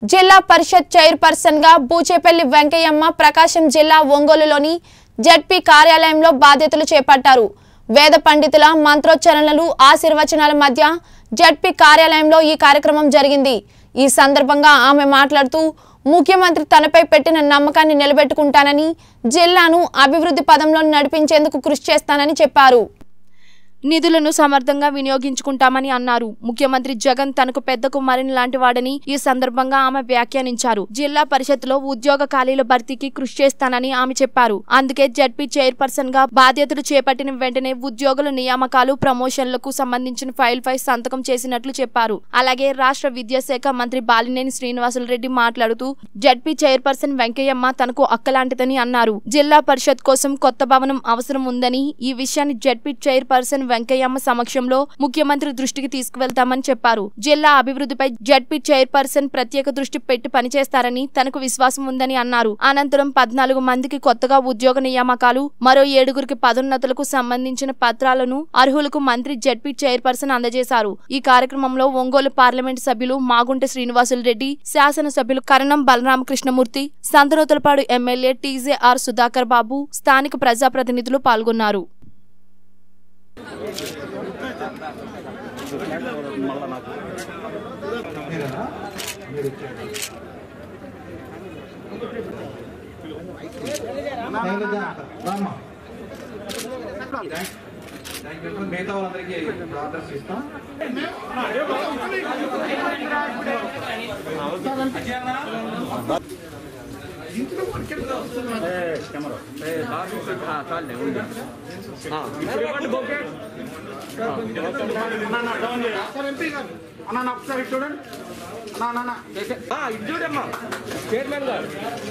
జిల్లా పరిషత్ చైర్పర్సన్ గా బూచేపల్లి వెంకయ్యమ్మ ప్రకాశం జిల్లా ఒంగోలులోని జడ్పీ కార్యాలయంలో బాధ్యతలు చేపట్టారు వేద పండితుల మంత్రోచ్చరణలు ఆశీర్వచనాల మధ్య జడ్పీ కార్యాలయంలో ఈ కార్యక్రమం జరిగింది ఈ సందర్భంగా ఆమె మాట్లాడుతూ ముఖ్యమంత్రి తనపై పెట్టిన నమ్మకాన్ని నిలబెట్టుకుంటానని జిల్లాను అభివృద్ధి పదంలో నడిపించేందుకు కృషి చేస్తానని చెప్పారు నిధులను సమర్థంగా వినియోగించుకుంటామని అన్నారు ముఖ్యమంత్రి జగన్ తనకు పెద్ద కుమారుని లాంటి వాడని ఈ సందర్భంగా ఆమె వ్యాఖ్యానించారు జిల్లా పరిషత్లో ఉద్యోగ ఖాళీల భర్తీకి కృషి చేస్తానని ఆమె చెప్పారు అందుకే జడ్పీ చైర్పర్సన్ గా బాధ్యతలు చేపట్టిన వెంటనే ఉద్యోగుల నియామకాలు ప్రమోషన్లకు సంబంధించిన ఫైల్ పై సంతకం చేసినట్లు చెప్పారు అలాగే రాష్ట్ర విద్యాశాఖ మంత్రి బాలినేని శ్రీనివాసులు రెడ్డి మాట్లాడుతూ జడ్పీ చైర్పర్సన్ వెంకయ్యమ్మ తనకు అక్కలాంటిదని అన్నారు జిల్లా పరిషత్ కోసం కొత్త భవనం అవసరం ఉందని ఈ విషయాన్ని జడ్పీ చైర్పర్సన్ వెంకయ్యమ్మ సమక్షంలో ముఖ్యమంత్రి దృష్టికి తీసుకువెళ్తామని చెప్పారు జిల్లా అభివృద్ధిపై జడ్పీ చైర్పర్సన్ ప్రత్యేక దృష్టి పెట్టి పనిచేస్తారని తనకు విశ్వాసం ఉందని అన్నారు అనంతరం పద్నాలుగు మందికి కొత్తగా ఉద్యోగ నియామకాలు మరో ఏడుగురికి పదోన్నతులకు సంబంధించిన పత్రాలను అర్హులకు మంత్రి జడ్పీ చైర్పర్సన్ అందజేశారు ఈ కార్యక్రమంలో ఒంగోలు పార్లమెంట్ సభ్యులు మాగుంట శ్రీనివాసులు రెడ్డి శాసనసభ్యులు కరణం బలరామకృష్ణమూర్తి సంతనూతలపాడు ఎమ్మెల్యే టీజేఆర్ సుధాకర్ బాబు స్థానిక ప్రజాప్రతినిధులు పాల్గొన్నారు రామ్మా మిగతా వాళ్ళందరికీ ఆర్డర్స్ ఇస్తాం సార్ ఎంపీ గారు అన్న నా ఒకసారి ఇటు చూడండి అన్న అన్న ఇది చూడమ్మా చైర్మన్ గారు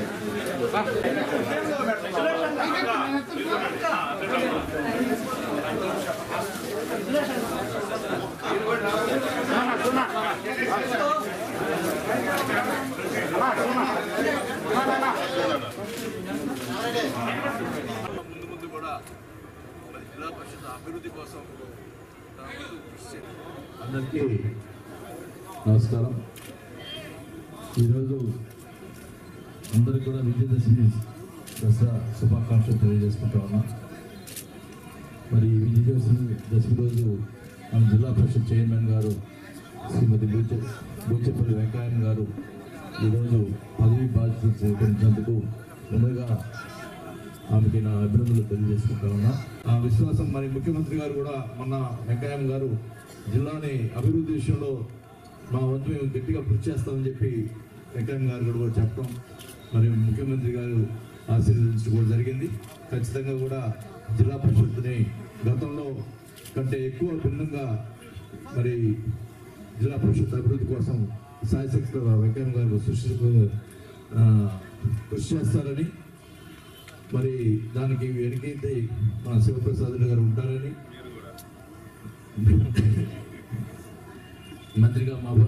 ముందు ముందు కూడా మరి జిల్లా పరిషత్ అభివృద్ధి కోసం నా ముందు కృషి చేయాలి. అందరికీ నమస్కారం ఈరోజు అందరికీ కూడా విజయదశమి దసరా శుభాకాంక్షలు తెలియజేసుకుంటా ఉన్నా మరి ఈ విజయదశమి దశమి రోజు మన జిల్లా పరిషత్ చైర్మన్ గారు శ్రీమతి బూచె బూచెపల్లి వెంకయ్య గారు ఈరోజు పదవి బాధ్యతలు స్వీకరించినందుకు ముందుగా ఆమెకి నా అభినందనలు తెలియజేసుకుంటా ఉన్నా ఆ విశ్వాసం మరి ముఖ్యమంత్రి గారు కూడా మొన్న వెంకయ్య గారు జిల్లాని అభివృద్ధి విషయంలో మా వంతు మేము గట్టిగా కృషి చేస్తామని చెప్పి వెంకయ్య గారు కూడా చెప్పడం మరి ముఖ్యమంత్రి గారు ఆశీర్వదించడం కూడా జరిగింది ఖచ్చితంగా కూడా జిల్లా పరిషత్ని గతంలో కంటే ఎక్కువ భిన్నంగా మరి జిల్లా పరిషత్ అభివృద్ధి కోసం సాయశక్తిగా వెంకయ్య గారు సృష్టి ఆ, కృషి చేస్తారని మరి దానికి వెనకైతే మన శివప్రసాద్ రెడ్డి గారు ఉంటారని మంత్రిగా మా